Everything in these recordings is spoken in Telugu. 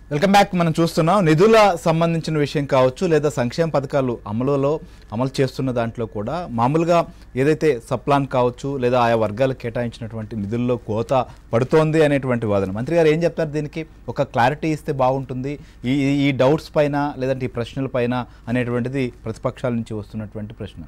వెల్కమ్ బ్యాక్ మనం చూస్తున్నాం నిధుల సంబంధించిన విషయం కావచ్చు లేదా సంక్షేమ పథకాలు అమలులో అమలు చేస్తున్న దాంట్లో కూడా మామూలుగా ఏదైతే సప్లాన్ కావచ్చు లేదా ఆయా వర్గాలకు కేటాయించినటువంటి నిధుల్లో కోత పడుతోంది అనేటువంటి వాదన మంత్రి గారు ఏం చెప్తారు దీనికి ఒక క్లారిటీ ఇస్తే బాగుంటుంది ఈ ఈ- ఈ డౌట్స్ పైన లేదంటే ఈ ప్రశ్నల పైన అనేటువంటిది ప్రతిపక్షాల నుంచి వస్తున్నటువంటి ప్రశ్న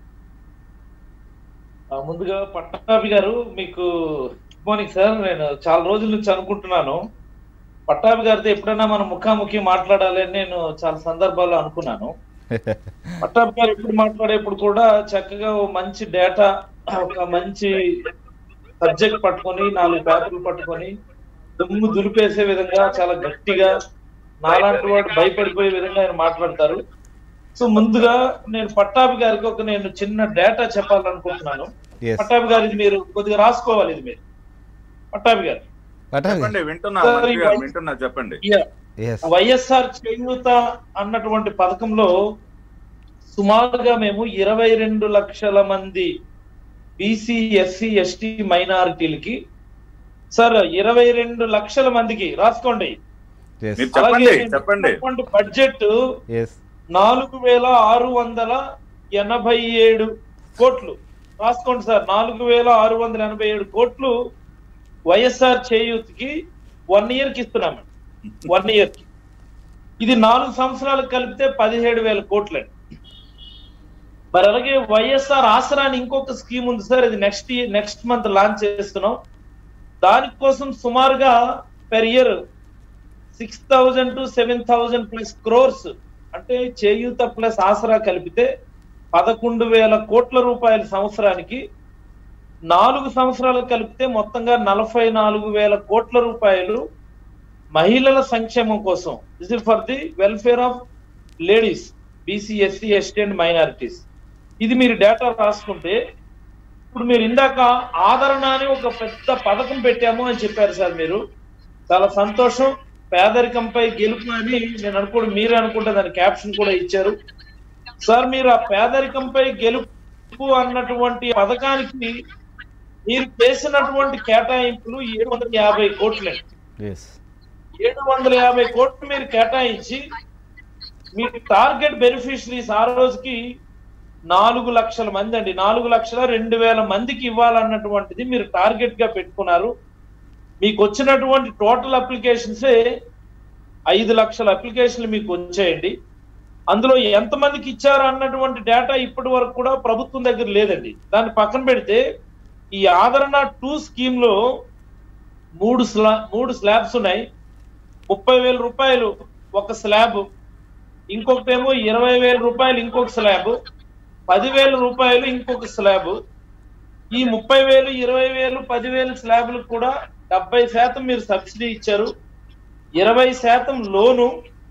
ఆ, ముందుగా పట్టాభి గారు మీకు గుడ్ మార్నింగ్ సార్ నేను చాలా రోజుల నుంచి అనుకుంటున్నాను పట్టాభి గారితో ఎప్పుడైనా మనం ముఖాముఖి మాట్లాడాలి అని నేను చాలా సందర్భాల్లో అనుకున్నాను పట్టాభి గారు ఎప్పుడు మాట్లాడేప్పుడు కూడా చక్కగా ఓ మంచి డేటా ఒక మంచి సబ్జెక్ట్ పట్టుకొని నాలుగు పేపర్లు పట్టుకొని దుమ్ము దులిపేసే విధంగా చాలా గట్టిగా నాలాంటి వాడు భయపడిపోయే విధంగా ఆయన మాట్లాడతారు సో ముందుగా నేను పట్టాభి గారికి ఒక నేను చిన్న డేటా చెప్పాలనుకుంటున్నాను ఎస్ పట్టాభి గారు ఇది మీరు కొద్దిగా రాసుకోవాలి ఇది మీరు పట్టాభి గారు చెప్పండి వింటున్నా సార్, మంత్రి ఈ గారు వై- వింటున్నా చెప్పండి ఎస్ వైఎస్ఆర్ చేయూత అన్నటువంటి పథకంలో సుమారుగా మేము ఇరవై రెండు లక్షల మంది బీసీ ఎస్సీ ఎస్టీ మైనారిటీలకి సార్ ఇరవై రెండు లక్షల మందికి రాసుకోండి ఎస్ మీరు చెప్పండి అలాగే చెప్పండి బడ్జెట్ ఎస్ నాలుగు వేల ఆరు వందల ఎనభై ఏడు కోట్లు రాసుకోండి సార్ నాలుగు వేల ఆరు వందల ఎనభై ఏడు కోట్లు వైఎస్ఆర్ చేయూత్ కి వన్ ఇయర్ కి ఇస్తున్నామండి వన్ ఇయర్ కి ఇది నాలుగు సంవత్సరాలకు కలిపితే పదిహేడు వేల కోట్లండి మరి అలాగే వైఎస్ఆర్ ఆసరా అని ఇంకొక స్కీమ్ ఉంది సార్ ఇది నెక్స్ట్ నెక్స్ట్ మంత్ లాంచ్ చేస్తున్నాం దానికోసం సుమారుగా per year six thousand to seven thousand plus crores అంటే చేయూత ప్లస్ ఆసరా కలిపితే పదకొండు వేల కోట్ల రూపాయల సంవత్సరానికి నాలుగు సంవత్సరాలు కలిపితే మొత్తంగా నలభై నాలుగు వేల కోట్ల రూపాయలు మహిళల సంక్షేమం కోసం this is for the welfare of ladies BC SC ST and minorities ఇది మీరు డేటా రాసుకుంటే ఇప్పుడు మీరు ఇందాక ఆదరణ అని ఒక పెద్ద పథకం పెట్టాము అని చెప్పారు సార్ మీరు చాలా సంతోషం పేదరికంపై గెలుపు అని నేను అనుకోడు మీరే అనుకుంటే దాని క్యాప్షన్ కూడా ఇచ్చారు సార్ మీరు ఆ పేదరికంపై గెలుపు అన్నటువంటి పథకానికి మీరు చేసినటువంటి కేటాయింపులు ఏడు వందల యాభై కోట్లండి ఎస్ ఏడు వందల యాభై కోట్లు మీరు కేటాయించి మీ టార్గెట్ బెనిఫిషరీస్ ఆ రోజుకి నాలుగు లక్షల మంది అండి నాలుగు లక్షల రెండు వేల మందికి ఇవ్వాలన్నటువంటిది మీరు టార్గెట్ గా పెట్టుకున్నారు మీకు వచ్చినటువంటి టోటల్ అప్లికేషన్సే ఐదు లక్షల అప్లికేషన్లు మీకు వచ్చాయండి అందులో ఎంతమందికి ఇచ్చారు అన్నటువంటి డేటా ఇప్పటి వరకు కూడా ప్రభుత్వం దగ్గర లేదండి దాన్ని పక్కన పెడితే ఈ ఆదరణ టూ స్కీమ్ లో మూడు స్లా మూడు స్లాబ్స్ ఉన్నాయి ముప్పై వేల రూపాయలు ఒక స్లాబ్ ఇంకొకటేమో ఇరవై వేల రూపాయలు ఇంకొక స్లాబ్ పదివేల రూపాయలు ఇంకొక స్లాబ్ ఈ ముప్పై వేలు ఇరవై వేలు పదివేలు స్లాబ్లకు కూడా డెబ్బై శాతం మీరు సబ్సిడీ ఇచ్చారు ఇరవై శాతం లోను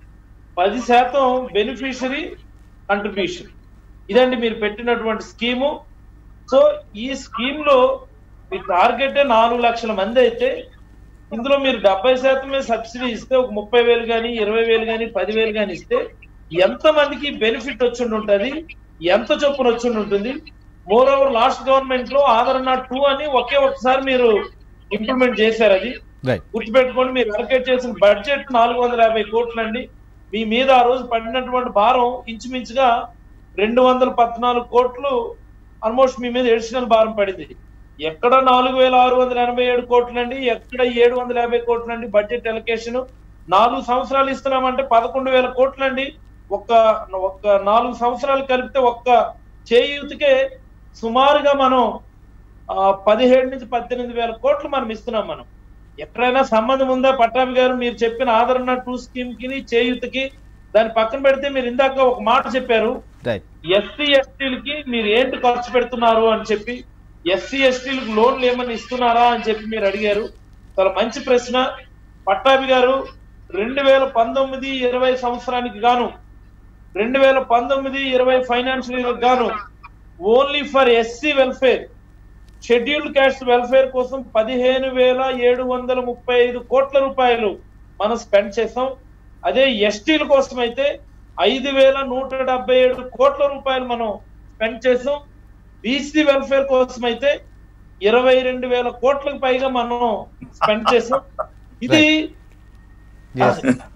పది శాతం బెనిఫిషరీ కంట్రిబ్యూషన్ ఇదండి మీరు పెట్టినటువంటి స్కీము సో ఈ స్కీమ్ లో మీ టార్గెట్ నాలుగు లక్షల మంది అయితే ఇందులో మీరు డెబ్బై శాతమే సబ్సిడీ ఇస్తే ఒక ముప్పై వేలు కానీ ఇరవై వేలు కానీ పదివేలు కానీ ఇస్తే ఎంత మందికి బెనిఫిట్ వచ్చి ఉంటుంది ఎంత చొప్పున వచ్చి ఉంటుంది మోర్ ఓవర్ లాస్ట్ గవర్నమెంట్ లో ఆదరణ టూ అని ఒకే ఒకసారి మీరు ఇంప్లిమెంట్ చేశారు అది రైట్ గుర్తుపెట్టుకోండి మీరు అలకేట్ చేసిన బడ్జెట్ నాలుగు వందల యాభై కోట్లు అండి మీ మీద ఆ రోజు పడినటువంటి భారం ఇంచుమించుగా రెండు వందల పద్నాలుగు కోట్లు ఆల్మోస్ట్ మీ మీద ఎడిషనల్ భారం పడింది ఎక్కడ నాలుగు వేల ఆరు వందల ఎనభై ఏడు కోట్లు అండి ఎక్కడ ఏడు వందల యాభై కోట్లు అండి బడ్జెట్ ఎలకేషన్ నాలుగు సంవత్సరాలు ఇస్తున్నామంటే పదకొండు వేల కోట్లు అండి ఒక్క ఒక్క నాలుగు సంవత్సరాలు కలిపితే ఒక్క చేయూతికే సుమారుగా మనం ఆ, పదిహేడు నుంచి పద్దెనిమిది వేల కోట్లు మనం ఇస్తున్నాం మనం ఎక్కడైనా సంబంధం ఉందా పట్టాభి గారు మీరు చెప్పిన ఆదరణ టూ స్కీమ్ కి చేయూతకి దాన్ని పక్కన పెడితే మీరు ఇందాక ఒక మాట చెప్పారు రైట్ ఎస్సీ ఎస్టీలకి మీరు ఏంటి ఖర్చు పెడుతున్నారు అని చెప్పి ఎస్సీ ఎస్టీలకు లోన్లు ఏమైనా ఇస్తున్నారా అని చెప్పి మీరు అడిగారు చాలా మంచి ప్రశ్న పట్టాభి గారు రెండు వేల పంతొమ్మిది ఇరవై సంవత్సరానికి గాను రెండు వేల పంతొమ్మిది ఇరవై ఫైనాన్షియల్ ఇయర్ గాను only for SC welfare scheduled caste welfare కోసం పదిహేను వేల ఏడు వందల ముప్పై ఐదు కోట్ల రూపాయలు మనం స్పెండ్ చేసాం అదే ఎస్టీల కోసం అయితే ఐదు వేల నూట డెబ్బై ఏడు కోట్ల రూపాయలు మనం స్పెండ్ చేసాం బీసీ వెల్ఫేర్ కోసం అయితే ఇరవై రెండు వేల కోట్లకు పైగా మనం స్పెండ్ చేసాం ఇది Yes.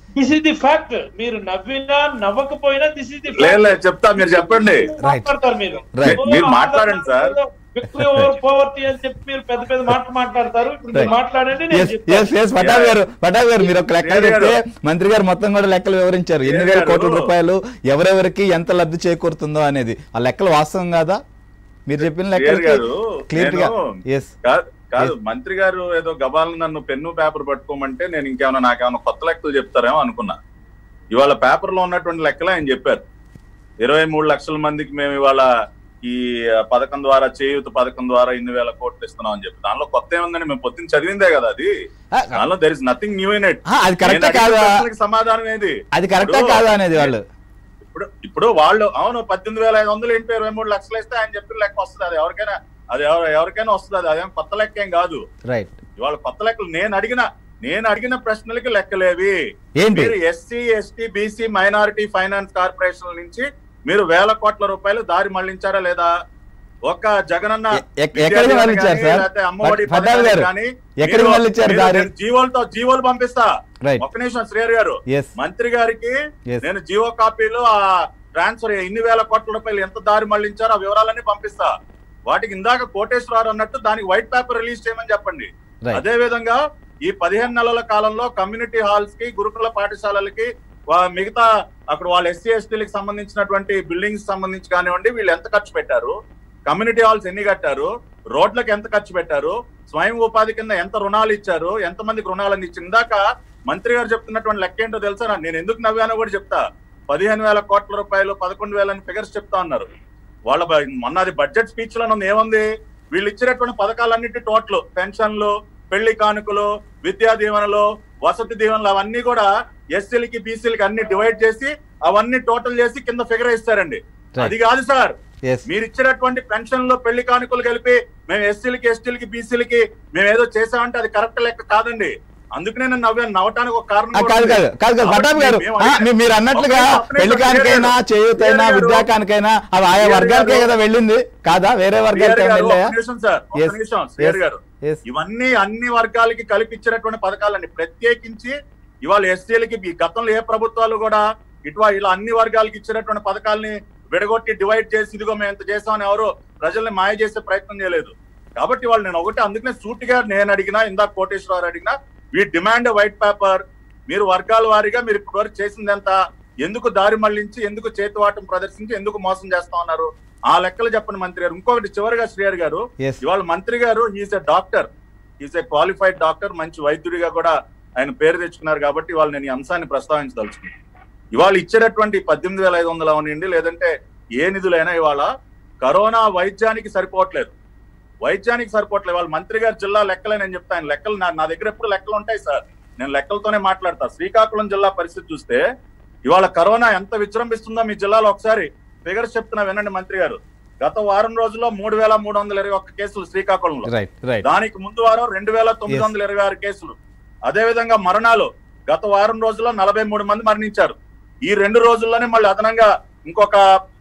This is the fact మీరు నవ్వినా నవ్వకపోయినా దిస్ ఇస్ ది లేదు లేదు చెప్తా మీరు చెప్పండి మాట్లాడతారు మీరు Right. మీరు మాట్లాడండి సార్. విక్టరీ ఓవర్ పవర్టీ అని చెప్పి మీరు పెద్ద పెద్ద మాటలు మాట్లాడతారు ఇప్పుడు మీరు Right. మాట్లాడండి నేను ఎస్ చెప్తాను. ఎస్ ఎస్ పటాబ్ గారు పటాబ్ గారు మీరు ఒక లెక్క శ్రీహరి చెప్తే గారు. మంత్రి గారు మొత్తం కూడా లెక్కలు వివరించారు ఎన్ని వేల శ్రీహరి కోట్ల గారు. రూపాయలు ఎవరెవరికి ఎంత లబ్ధి చేకూరుతుందో అనేది ఆ లెక్కలు వాస్తవం కాదా మీరు చెప్పిన శ్రీహరి లెక్కలకి గారు క్లియర్ గా నేను- ఎస్ కాదు కాదు మంత్రి గారు ఏదో గబాలను నన్ను పెన్ను పేపర్ పట్టుకోమంటే నేను ఇంకేమైనా నాకేమైనా కొత్త లెక్కలు చెప్తారేమో అనుకున్నా ఇవాళ పేపర్ లో ఉన్నటువంటి లెక్కలు ఆయన చెప్పారు ఇరవై మూడు లక్షల మందికి మేము ఇవాళ ఈ పథకం ద్వారా చేయూత పథకం ద్వారా ఇన్ని వేల కోట్లు ఇస్తున్నాం అని చెప్పి దానిలో కొత్త ఏముందని మేము పొద్దున్న చదివిందే కదా అది దానిలో there is nothing new in it ఆ, అది కరెక్టా కాదా సమాధానం ఏది అది కరెక్టా ఇప్పుడు- కాదా అనేది వాళ్ళు ఇప్పుడు ఇప్పుడు వాళ్ళు అవును పద్దెనిమిది వేల ఐదు వందలు ఏంటి ఇరవై మూడు లక్షలు ఇస్తే ఆయన చెప్పిన లెక్క వస్తుంది అది ఎవరికైనా అది ఎవరు- ఎవరికైనా వస్తుంది అది అదేం కొత్త లెక్క ఏం కాదు రైట్ ఇవాళ కొత్త లెక్కలు నేను అడిగిన నేను అడిగిన ప్రశ్నలకి లెక్కలేవి ఏంటి మీరు SC ST BC minority finance corporation నుంచి మీరు వేల కోట్ల రూపాయలు దారి మళ్లించారా లేదా ఒక జగనన్న ఎ- ఎక్- ఎక్కడికి మళ్ళించారు సార్? లేకపోతే అమ్మఒడి పట్- పట్టాభి గారు, కానీ ఎక్కడికి మీరు- మళ్ళించారు మీరు దారి? నేను జీవోలతో జీవోలు పంపిస్తా రైట్ ఒక్క నిమిషం శ్రేయర్ గారు ఎస్ మంత్రి గారికి Yes. నేను జియో కాపీలు ఆ ట్రాన్స్ఫర్ ఇన్ని వేల కోట్ల రూపాయలు ఎంత దారి మళ్లించారో ఆ వివరాలన్నీ పంపిస్తా వాటికి ఇందాక కోటేశ్వరరావు అన్నట్టు దానికి వైట్ పేపర్ రిలీజ్ చేయమని చెప్పండి రైట్ అదే విధంగా ఈ పదిహేను నెలల కాలంలో కమ్యూనిటీ హాల్స్ కి గురుకుల పాఠశాలలకి వా- మిగతా అక్కడ వాళ్ళ ఎస్సీ ఎస్టీలకు సంబంధించినటువంటి బిల్డింగ్స్ సంబంధించి కానివ్వండి వీళ్ళు ఎంత ఖర్చు పెట్టారు కమ్యూనిటీ హాల్స్ ఎన్ని కట్టారు రోడ్లకు ఎంత ఖర్చు పెట్టారు స్వయం ఉపాధి కింద ఎంత రుణాలు ఇచ్చారు ఎంత మందికి రుణాలు ఇచ్చి ఇందాక మంత్రి గారు చెప్తున్నటువంటి లెక్క ఏంటో తెలుసా నేను ఎందుకు నవ్వానో కూడా చెప్తా పదిహేను వేల కోట్ల రూపాయలు పదకొండు వేల ఫిగర్స్ చెప్తా ఉన్నారు వాళ్ళ బ- మొన్న అది బడ్జెట్ స్పీచ్ లో ఉంది ఏముంది వీళ్ళు ఇచ్చినటువంటి పథకాలన్నిటి టోటల్ పెన్షన్లు పెళ్లి కానుకలు విద్యా దీవెనలు వసతి దీవెనలు అవన్నీ కూడా ఎస్సీలకి బీసీలకి అన్ని డివైడ్ చేసి అవన్నీ టోటల్ చేసి కింద ఫిగర్ ఇస్తారండి Right. అది కాదు సార్ ఎస్ మీరు ఇచ్చినటువంటి పెన్షన్ లో పెళ్లి కానుకలు కలిపి మేము ఎస్సీలకి ఎస్టీలకి బీసీలకి మేము ఏదో చేసామంటే అది కరెక్ట్ లెక్క కాదండి అందుకనే నేను నవ్వాను నవ్వటానికి ఒక కారణం ఆ, కూడా కాదు ఉంది. కాదు కాదు కాదు కాబట్టి పటాబ్ గారు మేము ఆ, అడిగిన- మీ- మీరు అన్నట్లుగా ఒక్క నిమిషం, ఒక్క పెళ్లి నిమిషం, కానికైనా శ్రీహరి చేయూతైనా గారు, విద్యాకానికైనా అవి ఆయా శ్రీహరి వర్గాలకే గారు, కదా వెళ్ళింది కాదా వేరే వర్గాలకి శ్రీహరి గారు, వెళ్ళాయా ఒక్క నిమిషం సార్ ఒక్క Yes. నిమిషం శ్రీహరి Yes. గారు ఎస్ ఇవన్నీ అన్ని వర్గాలకి కల్పించినటువంటి పథకాలండి ప్రత్యేకించి ఇవాళ ఎస్సీలకి ఈ గతంలో ఏ ప్రభుత్వాలు కూడా ఇటువా ఇలా అన్ని వర్గాలకి ఇచ్చినటువంటి పథకాల్ని విడగొట్టి డివైడ్ చేసి ఇదిగో మేము ఎంత చేసామని ఎవరు ప్రజల్ని మాయ చేసే ప్రయత్నం చేయలేదు కాబట్టి వాళ్ళు నేను ఒకటి అందుకనే సూటిగా నేను అడిగినా ఇందాక కోటేశ్వరరావు అడిగినా వీ డిమాండ్ వైట్ పేపర్ మీరు వర్గాల వారీగా మీరు ఇప్పటివరకు చేసింది ఎంత ఎందుకు దారి మళ్లించి ఎందుకు చేతివాటం ప్రదర్శించి ఎందుకు మోసం చేస్తా ఉన్నారు ఆ లెక్కలు చెప్పండి మంత్రి గారు ఇంకొకటి చివరిగా శ్రీహరి గారు ఎస్ ఇవాళ మంత్రి గారు is a doctor is a qualified doctor మంచి వైద్యుడిగా కూడా ఆయన పేరు తెచ్చుకున్నారు కాబట్టి ఇవాళ నేను ఈ అంశాన్ని ప్రస్తావించదలుచుకున్నాను ఇవాళ ఇచ్చేటటువంటి పద్దెనిమిది వేల ఐదు వందలు అవనండి లేదంటే ఏ నిధులైనా ఇవాళ కరోనా వైద్యానికి సరిపోవట్లేదు వైద్యానికి సరిపోవట్లేదు వాళ్ళ మంత్రి గారు జిల్లా లెక్కలే నేను చెప్తాను లెక్కలు నా నా దగ్గర ఎప్పుడు లెక్కలు ఉంటాయి సార్ నేను లెక్కలతోనే మాట్లాడతా శ్రీకాకుళం జిల్లా పరిస్థితి చూస్తే ఇవాళ కరోనా ఎంత విజృంభిస్తుందో మీ జిల్లాలో ఒకసారి ఫిగర్స్ చెప్తున్నా వినండి మంత్రి గారు గత వారం రోజుల్లో మూడు వేల మూడు వందల ఇరవై ఒక్క కేసులు శ్రీకాకుళంలో రైట్ రైట్ దానికి ముందు వారం రెండు వేల తొమ్మిది వందల ఇరవై ఆరు కేసులు అదే విధంగా మరణాలు గత వారం రోజుల్లో నలభై మూడు మంది మరణించారు ఈ రెండు రోజుల్లోనే మళ్ళీ అదనంగా ఇంకొక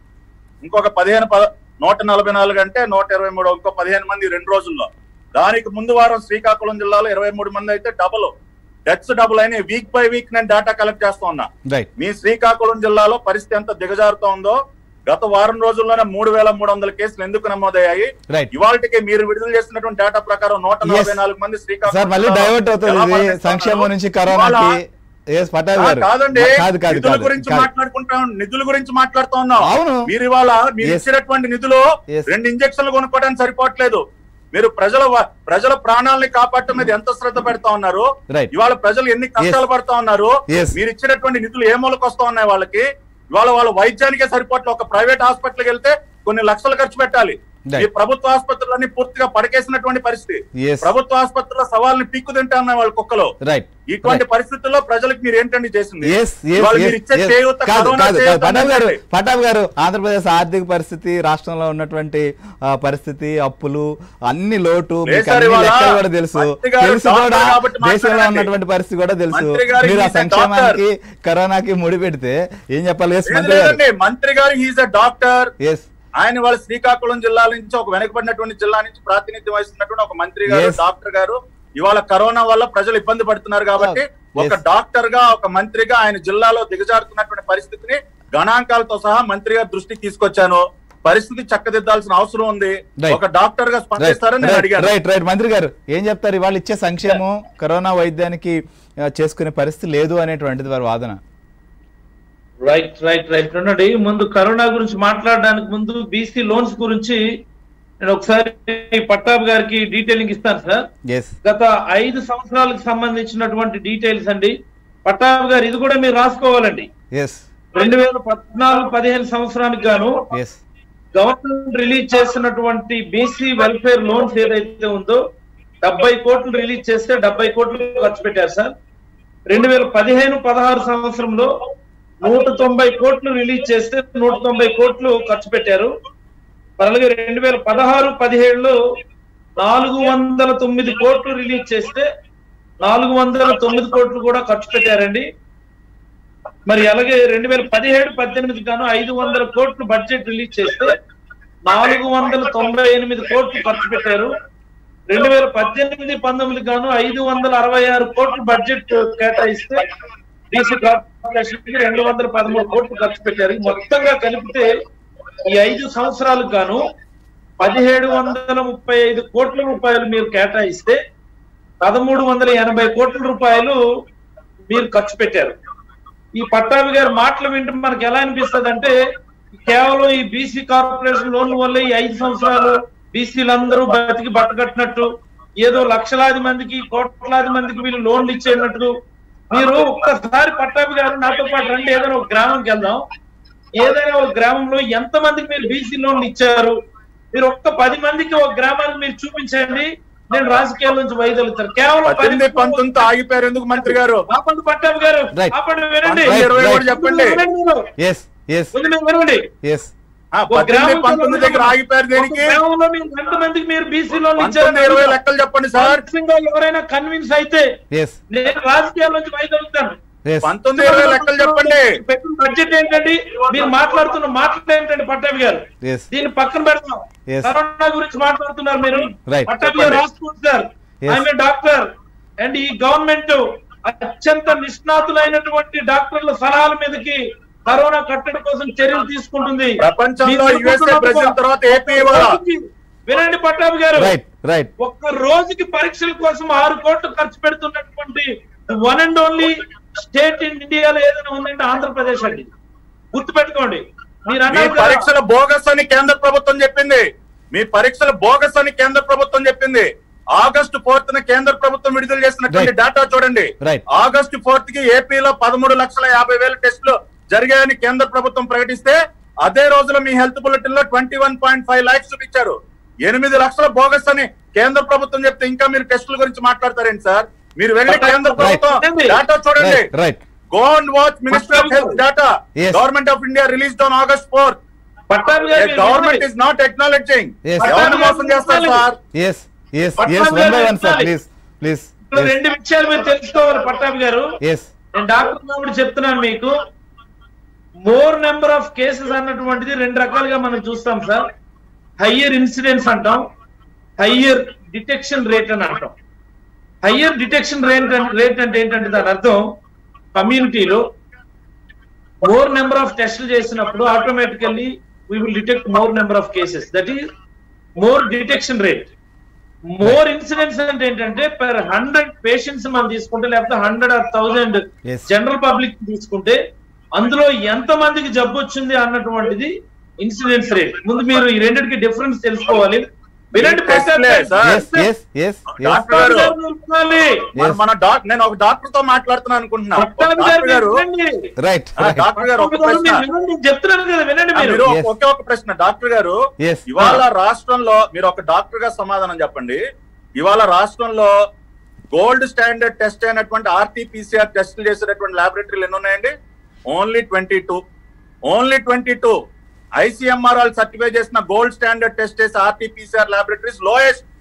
ఇంకొక పదిహేను పద నూట నలభై నాలుగు అంటే నూట ఇరవై మూడు ఇంకో పదిహేను మంది ఈ రెండు రోజుల్లో దానికి ముందు వారం శ్రీకాకుళం జిల్లాలో ఇరవై మూడు మంది అయితే డబుల్ డెత్స్ డబుల్ అయిన వీక్ బై వీక్ నేను డేటా కలెక్ట్ చేస్తా ఉన్నా రైట్ మీ శ్రీకాకుళం జిల్లాలో పరిస్థితి ఎంత దిగజారుతా ఉందో గత వారం రోజుల్లోనే మూడు వేల మూడు వందల కేసులు ఎందుకు నమోదయ్యాయి రైట్ ఇవాళకి మీరు విడుదల చేసినటువంటి డేటా ప్రకారం నూట నలభై నాలుగు మంది శ్రీకాకుళం సార్ మళ్ళీ జిల్లాలో డైవర్ట్ అవుతుంది ఎలా ఇది మరణిస్తున్నారు? సంక్షేమం నుంచి కరోనాకి ఇవాళ- ఎస్ పటాబ్ ఆ, గారు కాదండి కాదు కాదు నిధుల కాదు గురించి కాదు. మాట్లాడుకుంటాం నిధుల గురించి మాట్లాడుతూ ఉన్నాం అవును మీరు ఇవాళ మీరు Yes. ఇచ్చినటువంటి నిధులు Yes. రెండు ఇంజక్షన్లు కొనుక్కోవడానికి సరిపోవట్లేదు మీరు ప్రజల వ- ప్రజల ప్రాణాలని కాపాడటం మీద ఎంత శ్రద్ధ పెడతా ఉన్నారు రైట్ ఇవాళ ప్రజలు ఎన్ని కష్టాలు పడతా ఉన్నారు Yes. మీరు ఇచ్చినటువంటి నిధులు ఏ మూలకు వస్తా ఉన్నాయి వాళ్ళకి ఇవాళ వాళ్ళ వైద్యానికే సరిపోవట్లేదు ఒక ప్రైవేట్ హాస్పిటల్కి వెళ్తే కొన్ని లక్షలు ఖర్చు పెట్టాలి Right. ఈ ప్రభుత్వ ఆసుపత్రులన్నీ పూర్తిగా పడకేసినటువంటి పరిస్థితి ఎస్ ప్రభుత్వ ఆసుపత్రుల సవాల్ని పిక్కు తింటా ఉన్నాయి వాళ్ళ కుక్కలో రైట్ ఇటువంటి పరిస్థితుల్లో ప్రజలకు మీరు ఏంటండి చేసింది ఎస్ ఇవాళ మీరు ఇచ్చే చేయూత కాదు కరోనా కాదు కాదు చేయూత పటాబ్ గారు అనండి. పటాబ్ గారు ఆంధ్రప్రదేశ్ ఆర్థిక పరిస్థితి రాష్ట్రంలో ఉన్నటువంటి ఆ, పరిస్థితి అప్పులు అన్ని లోటు లేదు మీకు సార్, అన్ని ఇవాళ లెక్కలు కూడా తెలుసు మంత్రి గారు తెలుసు డాక్టర్ కూడా కాబట్టి దేశంలో మాట్లాడండి. ఉన్నటువంటి పరిస్థితి కూడా తెలుసు మంత్రి గారు మీరు ఆ ఈజ్ ఎ సంక్షేమానికి కరోనాకి ముడి పెడితే ఏం చెప్పాలి ఎస్ లేదు మంత్రి గారు లేదండి మంత్రి గారు ఈజ్ అ డాక్టర్ ఎస్ ఆయన వాళ్ళ శ్రీకాకుళం జిల్లా నుంచి ఒక వెనకబడినటువంటి జిల్లా నుంచి ప్రాతినిధ్యం వహిస్తున్నటువంటి ఒక మంత్రి గారు Yes. డాక్టర్ గారు ఇవాళ కరోనా వల్ల ప్రజలు ఇబ్బంది పడుతున్నారు కాబట్టి ఒక Yes. డాక్టర్ గా ఒక మంత్రిగా ఆయన జిల్లాలో దిగజారుతున్నటువంటి పరిస్థితిని గణాంకాలతో సహా మంత్రి గారి దృష్టికి తీసుకొచ్చాను పరిస్థితి చక్కదిద్దాల్సిన అవసరం ఉంది Right. ఒక డాక్టర్ గా స్పందిస్తారని నేను అడిగాను రైట్ రైట్ మంత్రి గారు ఏం చెప్తారు ఇవాళ ఇచ్చే సంక్షేమం కరోనా వైద్యానికి ఆ, చేసుకునే పరిస్థితి లేదు అనేటువంటిది వారి వాదన రైట్ రైట్ రైట్ ఉండండి ముందు కరోనా గురించి మాట్లాడడానికి ముందు బీసీ లోన్స్ గురించి నేను ఒకసారి పట్టాబ్ గారికి డీటెయిలింగ్ ఇస్తాను సార్ ఎస్ గత ఐదు సంవత్సరాలకు సంబంధించినటువంటి డీటెయిల్స్ అండి పట్టాబ్ గారు ఇది కూడా మీరు రాసుకోవాలండి ఎస్ రెండు వేల పద్నాలుగు పదిహేను సంవత్సరానికి గాను ఎస్ గవర్నమెంట్ రిలీజ్ చేసినటువంటి బీసీ వెల్ఫేర్ లోన్స్ ఏదైతే ఉందో డెబ్బై కోట్లు రిలీజ్ చేస్తే డెబ్బై కోట్లు ఖర్చు పెట్టారు సార్ రెండు వేల పదిహేను పదహారు సంవత్సరంలో నూట తొంభై కోట్లు రిలీజ్ చేస్తే నూట తొంభై కోట్లు ఖర్చు పెట్టారు అలాగే రెండు వేల పదహారు పదిహేడులో నాలుగు వందల తొమ్మిది కోట్లు రిలీజ్ చేస్తే నాలుగు వందల తొమ్మిది కోట్లు కూడా ఖర్చు పెట్టారండి మరి అలాగే రెండు వేల పదిహేడు పద్దెనిమిది గాను ఐదు వందల కోట్లు బడ్జెట్ రిలీజ్ చేస్తే నాలుగు వందల తొంభై ఎనిమిది కోట్లు ఖర్చు పెట్టారు రెండు వేల పద్దెనిమిది పంతొమ్మిది గాను ఐదు వందల అరవై ఆరు కోట్లు బడ్జెట్ కేటాయిస్తే డీసీ కార్పొరేషన్ కి రెండు వందల పదమూడు కోట్లు ఖర్చు పెట్టారు ఈ మొత్తంగా కలిపితే ఈ ఐదు సంవత్సరాలకు గాను పదిహేడు వందల ముప్పై ఐదు కోట్ల రూపాయలు మీరు కేటాయిస్తే పదమూడు వందల ఎనభై కోట్ల రూపాయలు మీరు ఖర్చు పెట్టారు ఈ పట్టాభి గారి మాటలు వింటే మనకి ఎలా అనిపిస్తుంది అంటే కేవలం ఈ బీసీ కార్పొరేషన్ లోన్ల వల్ల ఈ ఐదు సంవత్సరాలు బీసీలందరూ బతికి బట్టగట్టినట్టు ఏదో లక్షలాది మందికి కోట్లాది మందికి వీళ్ళు లోన్లు ఇచ్చేటట్టు మీరు ఒక్కసారి పట్టాభి గారు నాతో పాటు రండి ఏదైనా ఒక గ్రామంకి వెళ్దాం ఏదైనా ఒక గ్రామంలో ఎంత మందికి మీరు బీసీ లోన్లు ఇచ్చారు మీరు ఒక్క పది మందికి ఒక గ్రామానికి మీరు చూపించండి నేను రాజకీయాల నుంచి వైదొలుగుతాను కేవలం పది పద్దెనిమిది పంతొమ్మిదితో ఆగిపోయారు ఎందుకు మంత్రి గారు ఆపండి పట్టాభి గారు Right. ఆపండి వినండి పంతొమ్మిది ఇరవై Right, కూడా చెప్పండి ముందు వినండి మీరు. ఎస్ ఎస్ ముందు మీరు వినండి ఎస్ ఆ, ఒక పద్దెనిమిది గ్రామంలో పంతొమ్మిది దగ్గర ఆగిపోయారు దేనికి ఒక గ్రామంలో మీరు ఎంతమందికి మీరు బీసీ లోన్లు పంతొమ్మిది ఇరవై ఇచ్చారు లెక్కలు చెప్పండి సార్ ఎవరైనా కన్విన్స్ అయితే ఎస్ నేను రాజకీయాల నుంచి వైదొలుగుతాను ఎస్ పంతొమ్మిది ఇరవై లెక్కలు చెప్పండి పెట్టిన బడ్జెట్ ఏంటండి మీరు మాట్లాడుతున్న మాటలు ఏంటండి పట్టాభి గారు ఎస్ దీన్ని పక్కన పెడదాం Yes. కరోనా గురించి మాట్లాడుతున్నారు మీరు Right. పట్టాభి గారు రాసుకోండి sir Yes. I'm doctor and ఈ గవర్నమెంట్ అత్యంత నిష్ణాతులైనటువంటి డాక్టర్ల సలహాల మీదకి కరోనా కట్టడి కోసం చర్యలు తీసుకుంటుంది ప్రపంచంలో మీరు యుఎస్ఏ బ్రెజిల్ తర్వాత ఏపీ ఇవాళ వినండి పట్టాభి గారు రైట్ రైట్ ఒక్క రోజుకి పరీక్షల కోసం ఆరు కోట్లు ఖర్చు పెడుతున్నటువంటి one and only state in ఇండియాలో ఏదైనా ఉందంటే ఆంధ్రప్రదేశ్ అండి గుర్తుపెట్టుకోండి మీరు మీ అన్నారు కదా, పరీక్షల బోగస్ అని కేంద్ర ప్రభుత్వం చెప్పింది మీ పరీక్షల బోగస్ అని కేంద్ర ప్రభుత్వం చెప్పింది ఆగస్టు ఫోర్త్ న కేంద్ర ప్రభుత్వం విడుదల చేసినటువంటి Right. డేటా చూడండి Right. ఆగస్టు ఫోర్త్ కి ఏపీలో పదమూడు లక్షల యాభై వేల టెస్టులు జరిగాయని కేంద్ర ప్రభుత్వం ప్రకటిస్తే అదే రోజులో మీ హెల్త్ బులెటిన్ లో twenty one point five lakhs చూపించారు ఎనిమిది లక్షల బోగస్ అని కేంద్ర ప్రభుత్వం చెప్తే ఇంకా మీరు టెస్టుల గురించి మాట్లాడతారేంటి సార్ మీరు వెళ్ళి Right. కేంద్ర ప్రభుత్వం Right. డేటా చూడండి right right go and watch minister of health data Yes. Government of India released on August fourth Pattabhi గారు మీరు గవర్నమెంట్ వినండి. Is not acknowledging Yes. ఎవరిని మోసం చేస్తారు sir yes yes But yes now one by we are one sir sorry. Please please ఇప్పుడు రెండు విషయాలు మీరు తెలుసుకోవాలి పట్టాభి గారు ఎస్ నేను డాక్టర్ కాబట్టి చెప్తున్నాను మీకు మోర్ నెంబర్ ఆఫ్ కేసెస్ అన్నటువంటిది రెండు రకాలుగా మనం చూస్తాం సార్ హయ్యర్ ఇన్సిడెన్స్ అంటాం హయ్యర్ డిటెక్షన్ రేట్ అని అంటాం హయ్యర్ డిటెక్షన్ రేట్ రేట్ అంటే ఏంటంటే దాని అర్థం కమ్యూనిటీలో మోర్ నెంబర్ ఆఫ్ టెస్ట్లు చేసినప్పుడు automatically we will detect more number of cases that is more detection rate more incidents అంటే ఏంటంటే పర్ హండ్రెడ్ పేషెంట్స్ మనం తీసుకుంటే లేకపోతే hundred or thousand Yes. General public తీసుకుంటే అందులో ఎంత మందికి జబ్బు వచ్చింది అన్నటువంటిది ఇన్సిడెన్స్ రేట్ ముందు మీరు ఈ రెండింటికి డిఫరెన్స్ తెలుసుకోవాలి వినండి టెస్ట్లే, sir. Yes yes yes doctor గారు వినాలి. మన- మన డాక్ నేను ఒక డాక్టర్ తో మాట్లాడుతున్నాను అనుకుంటున్నా ఒక పట్టాభి గారు డాక్టర్ గారు వినండి. రైట్ ఆ, డాక్టర్ గారు ఒక పట్టాభి గారు ప్రశ్న మీరు వినండి. చెప్తున్నాను కదా వినండి ఆ, మీరు మీరు Yes. ఒకే ఒక ప్రశ్న డాక్టర్ గారు Yes. ఇవాళ రాష్ట్రంలో మీరు ఒక డాక్టర్ గా సమాధానం చెప్పండి ఇవాళ రాష్ట్రంలో గోల్డ్ స్టాండర్డ్ టెస్ట్ అయినటువంటి ఆర్టీపీసీఆర్ టెస్టులు చేసేటటువంటి ల్యాబొరేటరీలు ఎన్ని ఉన్నాయండి only twenty two only twenty two ICMR వాళ్ళు సర్టిఫై చేసిన గోల్డ్ స్టాండర్డ్ టెస్ట్ చేసే RTPCR laboratories lowest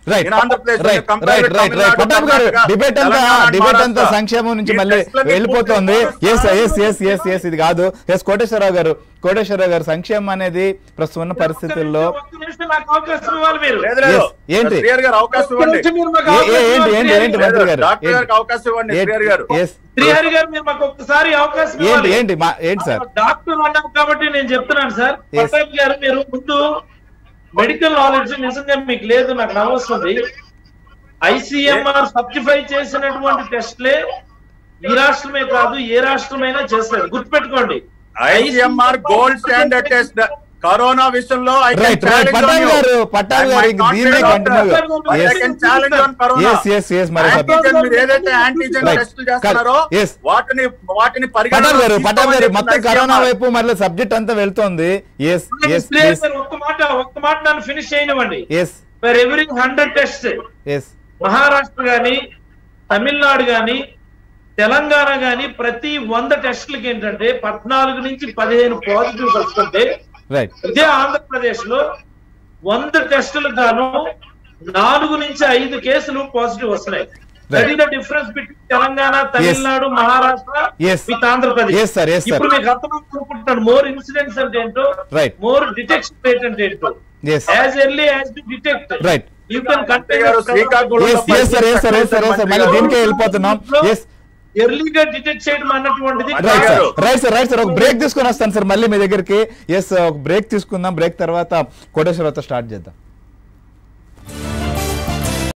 right In Andhra Pradesh right compared right to right right Tamil Nadu, Pattabhi గారు కర్ణాటక, డిబేట్ అంతా తెలంగాణ, డిబేట్ అంతా మహారాష్ట్ర. సంక్షేమం నుంచి ఈ మళ్ళీ టెస్ట్లన్నీ వెళ్ళిపోతుంది పూర్తి ఎస్ ఎస్ ఎస్ చేస్తారు. ఎస్ ఎస్ ఇది కాదు ఎస్ కోటేశ్వరరావు గారు కోటేశ్వరరావు గారు సంక్షేమం అనేది ప్రస్తుతం ఉన్న పరిస్థితుల్లో ఒక్క నిమిషం నాకు అవకాశం ఇవ్వాలి మీరు లేదు లేదు Yes. ఏంటి? శ్రీహరి గారు అవకాశం ఒక్క ఇవ్వండి నిమిషం మీరు మాకు ఏ- ఏ- అవకాశం ఏంటి ఇవ్వాలి. ఏంటి ఏంటి మంత్రి గారు డాక్టర్ గారికి అవకాశం ఇవ్వండి శ్రీహరి గారు ఎస్ శ్రీహరి గారు మీరు మాకు ఒక్కసారి అవకాశం ఏంటి ఇవ్వాలి ఏంటి మా ఏంటి సార్ డాక్టర్ అన్నాం కాబట్టి నేను చెప్తున్నాను సార్ Yes. ప్రతాప్ గారు మీరు ముందు మెడికల్ నాలెడ్జ్ నిజంగా మీకు లేదు నాకు నవ్వొస్తుంది ఐసీఎంఆర్ సర్టిఫై చేసినటువంటి టెస్ట్లే ఈ రాష్ట్రమే కాదు ఏ రాష్ట్రమైనా చేస్తారు గుర్తుపెట్టుకోండి ICMR gold standard test corona విషయంలో I can right right challenge on Pattabhi you. గారు పట్టాభి And గారు my ఇంక దీన్నే confidence continue doctor, but I can challenge on corona. Yes yes yes మరి సబ్- యాంటీజెన్ మీరు ఏదైతే యాంటీజెన్ Right. టెస్టులు చేస్తున్నారో Yes. వాటిని వాటిని పట్టాభి గారు పరిగణనలోకి పట్టాభి గారు తీసుకోమని మొత్తం చెప్తున్న కరోనా ICMR. వైపు మళ్ళీ సబ్జెక్ట్ అంతా వెళ్తోంది ఎస్ ఎస్ శ్రీహరి గారు ఒక్క మాట ఒక్క మాట నన్ను ఫినిష్ చేయనివ్వండి yes for every hundred test yes Maharashtra గాని తమిళనాడు గాని తెలంగాణ గాని ప్రతి వంద టెస్టులకి ఏంటంటే పద్నాలుగు నుంచి పదిహేను పాజిటివ్ వస్తుంటే రైట్ ఇదే ఆంధ్రప్రదేశ్ లో వంద టెస్టులకు గాను నాలుగు నుంచి ఐదు కేసులు పాజిటివ్ వస్తున్నాయి that is the difference between Telangana Tamil Nadu Maharashtra Yes. With Andhra Pradesh Yes, sir. Yes, sir. ఇప్పుడు మీకు అర్థమవుతుంటాను మోర్ ఇన్సిడెంట్స్ అంటే ఏంటో Right. మోర్ డిటెక్షన్ రేట్ అంటే ఏంటో yes as early as to detect Right. You can మంత్రి గారు శ్రీకాకుళంలో yes yes sir yes sir yes sir yes sir మళ్ళీ దీనికే వెళ్ళిపోతున్నాం ఎస్ ఎర్లీగా డిటెక్ట్ చేయడం అన్నటువంటిది రైట్ సార్ గారు. రైట్ సార్ రైట్ సార్ ఒక బ్రేక్ తీసుకొని వస్తాను సార్ మళ్ళీ మీ దగ్గరికి ఎస్ ఒక బ్రేక్ తీసుకుందాం బ్రేక్ తర్వాత కోటేశ్వరరావుతో స్టార్ట్ చేద్దాం